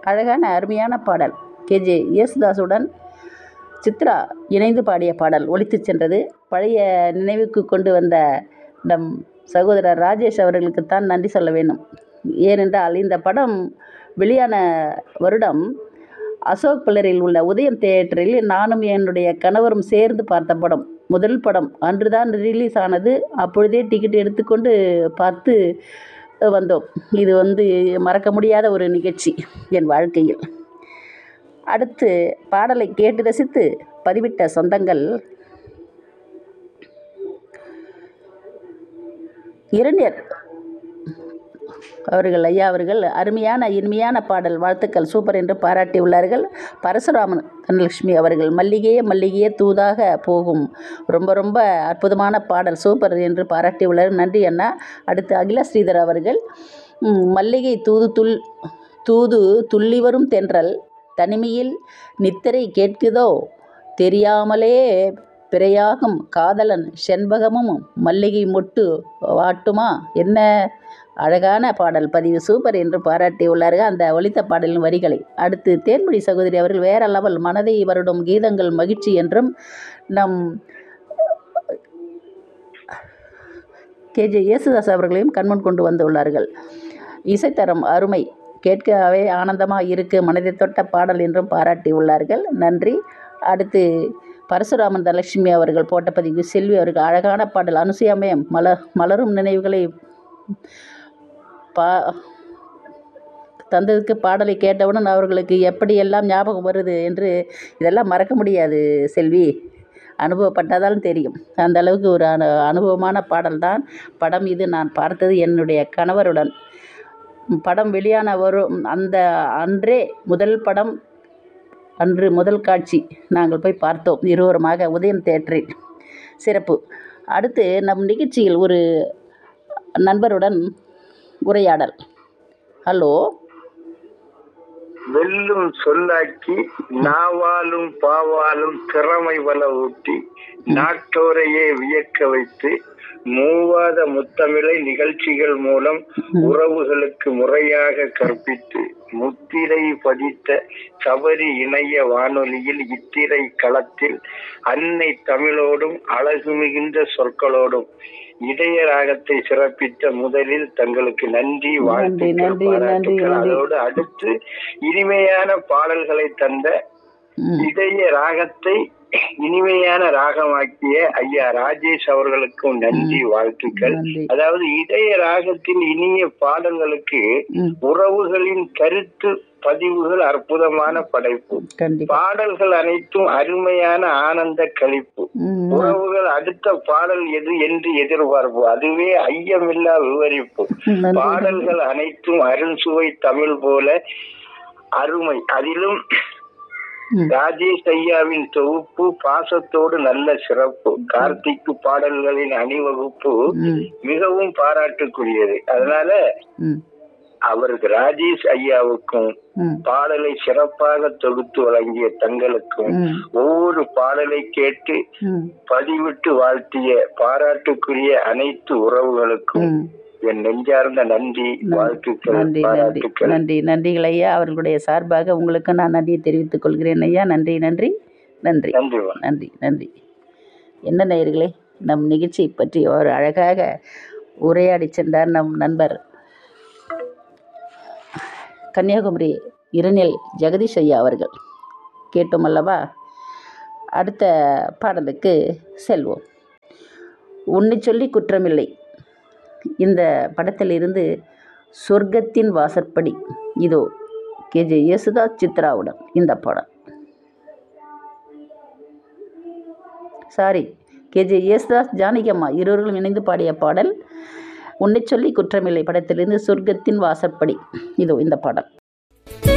அழகான அருமையான பாடல் கேஜே யேசுதாஸுடன் சித்ரா இணைந்து பாடிய பாடல் ஒலித்துச் சென்றது பழைய நினைவுக்கு கொண்டு வந்த நம் சகோதரர் ராஜேஷ் அவர்களுக்குத்தான் நன்றி சொல்ல வேண்டும் ஏனென்றால் இந்த படம் வெளியான வருடம் அசோக் பில்லரில் உள்ள உதயம் தியேட்டரில் நானும் என்னுடைய கணவரும் சேர்ந்து பார்த்த படம் முதல் படம் அன்றுதான் ரிலீஸ் ஆனது அப்பொழுதே டிக்கெட் எடுத்துக்கொண்டு பார்த்து வந்தோம் இது வந்து மறக்க முடியாத ஒரு நிகழ்ச்சி என் வாழ்க்கையில் அடுத்து பாடலை கேட்டு ரசித்து பதிவிட்ட சொந்தங்கள் இரண்டியர் அவர்கள் ஐயா அவர்கள் அருமையான இனிமையான பாடல் வாழ்த்துக்கள் சூப்பர் என்று பாராட்டியுள்ளார்கள் பரசுராமன் தனலட்சுமி அவர்கள் மல்லிகையே மல்லிகையே தூதாக போகும் ரொம்ப ரொம்ப அற்புதமான பாடல் சூப்பர் என்று பாராட்டியுள்ளார் நன்றி அண்ணா அடுத்து அகில ஸ்ரீதர் அவர்கள் ம், மல்லிகை தூது துள் தூது துள்ளி வரும் தென்றல் தனிமையில் நித்திரை கேட்குதோ தெரியாமலே பிறையாகும் காதலன் செண்பகமும் மல்லிகை மொட்டு வாட்டுமா என்ன அழகான பாடல் பதிவு சூப்பர் என்று பாராட்டியுள்ளார்கள் அந்த ஒலித்த பாடலின் வரிகளை அடுத்து தேன்மொழி சகோதரி அவர்கள் வேற லெவல் மனதை வருடும் கீதங்கள் மகிழ்ச்சி என்றும் நம் கேஜே யேசுதாஸ் அவர்களையும் கண்முன் கொண்டு வந்துள்ளார்கள் இசைத்தரம் அருமை கேட்கவே ஆனந்தமாக இருக்கு மனதை தொட்ட பாடல் என்றும் பாராட்டியுள்ளார்கள் நன்றி அடுத்து பரசுராமன் தனலட்சுமி அவர்கள் போட்ட பதிவு செல்வி அவர்கள் அழகான பாடல் அனுசூயாமே மல மலரும் நினைவுகளை பா தந்ததுக்கு பாடலை கேட்டவுடன் அவர்களுக்கு எப்படியெல்லாம் ஞாபகம் வருது என்று இதெல்லாம் மறக்க முடியாது செல்வி அனுபவப்பட்டதாலும் தெரியும் அந்த அளவுக்கு ஒரு அனு அனுபவமான பாடல் தான் படம் இது நான் பார்த்தது என்னுடைய கணவருடன் படம் வெளியான வரும் அந்த அன்றே முதல் படம் அன்று முதல் காட்சி நாங்கள் போய் பார்த்தோம் இருவருமாக உதயம் தேட்டரில் சிறப்பு அடுத்து நம் நிகழ்ச்சியில் ஒரு நண்பருடன் உரையாடல் ஹலோ வெல்லும் சொல்லாக்கி நாவாலும் பாவாலும் திறமை வள ஊட்டி நாட்டோரையே வியக்க வைத்து மூவாத முத்தமிழை நிகழ்ச்சிகள் மூலம் உறவுகளுக்கு முறையாக கற்பித்து முத்திரை பதித்த சபரி இணைய வானொலியில் இத்திரை களத்தில் அன்னை தமிழோடும் அழகு மிகுந்த சொற்களோடும் இதய ராகத்தை சிறப்பித்த முதலில் தங்களுக்கு நன்றி வாழ்த்துக்கள் நன்றி, நன்றி, பாராட்டுக்கள் நன்றி. அதோடு அடுத்து இனிமையான பாடல்களை தந்த ம் இதய ராகத்தை இனிமையான ராகமாக்கிய ஐயா ராஜேஷ் அவர்களுக்கும் நன்றி வாழ்த்துக்கள் நன்றி அதாவது இதய ராகத்தின் இனிய பாடல்களுக்கு ம் உறவுகளின் கருத்து பதிவுகள் அற்புதமான படைப்பு கண்டிப்பாக பாடல்கள் அனைத்தும் அருமையான ஆனந்த கழிப்பு ம் உறவுகள் அடுத்த பாடல் எது என்று எதிர்பார்ப்பு அதுவே ஐயமில்லா விவரிப்பு நன்றி பாடல்கள் அனைத்தும் அருண்சுவை தமிழ் போல அருமை அதிலும் ம் ராஜேஷ் ஐயாவின் தொகுப்பு பாசத்தோடு நல்ல சிறப்பு கார்த்திக் பாடல்களின் அணிவகுப்பு ம் மிகவும் பாராட்டுக்குரியது அதனால ம் அவருக்கு ராஜேஷ் ஐயாவுக்கும் ம் பாடலை சிறப்பாக தொகுத்து வழங்கிய தங்களுக்கும் ம் ஒவ்வொரு பாடலை கேட்டு ம் பதிவிட்டு வாழ்த்திய பாராட்டுக்குரிய அனைத்து உறவுகளுக்கும் ம் என் நெஞ்சார்ந்த நன்றி வாழ்த்துக்கள் நன்றி நன்றி பாராட்டுக்கள் நன்றி நன்றிகள் ஐயா அவர்களுடைய சார்பாக உங்களுக்கு நான் நன்றியை தெரிவித்துக் கொள்கிறேன் ஐயா நன்றி நன்றி நன்றி நன்றி வணக்கம். நன்றி நன்றி என்ன நேயர்களே நம் நிகழ்ச்சியை பற்றி ஒரு அழகாக உரையாடி சென்றார் நம் நண்பர் கன்னியாகுமரி இரணியல் ஜெகதீஷ் ஐயா அவர்கள் கேட்டோம் அல்லவா அடுத்த பாடலுக்கு செல்வோம் உன்னை சொல்லி குற்றமில்லை இந்த படத்திலிருந்து சொர்க்கத்தின் வாசற்படி இதோ கேஜே யேசுதாஸ் சித்ராவுடன் இந்த படம் சாரி கேஜே யேசுதாஸ் ஜானகியம்மா இருவர்களும் இணைந்து பாடிய பாடல் உன்னை சொல்லி குற்றமில்லை படத்திலிருந்து சொர்க்கத்தின் வாசற்படி இதோ இந்த பாடல்